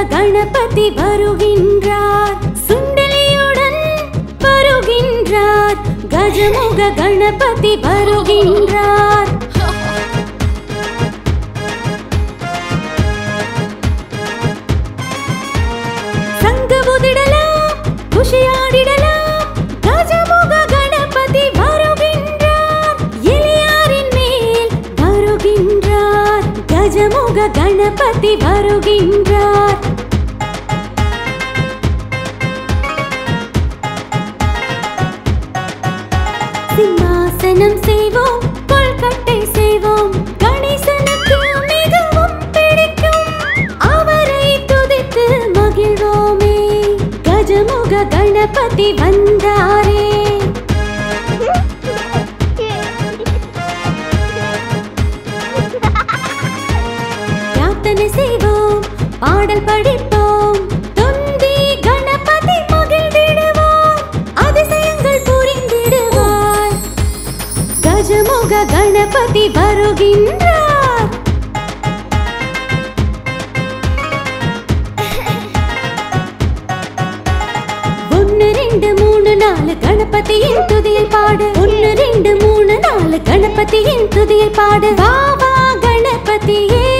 கணபதி வருகின்றார் சுண்டலியுடன் வருகின்றார் கஜமுக கணபதி வருகின்றார் சங்கு உதிடலாம் குஷியாடிடலாம் கஜமுக கணபதி வருகின்றார் எலியாரின் மேல் வருகின்றார் கஜமுக கணபதி வருகின்றார் சிம்மாசனம் செய்வோம் கொல்கட்டை செய்வோம் கணேசனுக்கு மிகவும் பிடிக்கும் அவரை துதித்து மகிழ்வோமே கஜமுக கணபதி வந்தாரே பிரார்த்தனை செய்வோம் பாடல் படிப்போம் தொந்தி கணபதி மகிழ்ந்திடுவார் அதிசயங்கள் புரிந்திடுவார் கஜமுக கணபதி வருகின்றார் ஒன்னு ரெண்டு மூணு நாலு கணபதியின் துதியை பாடு ஒன்னு ரெண்டு மூணு நாலு கணபதியின் துதியை பாடு வா வா கணபதியே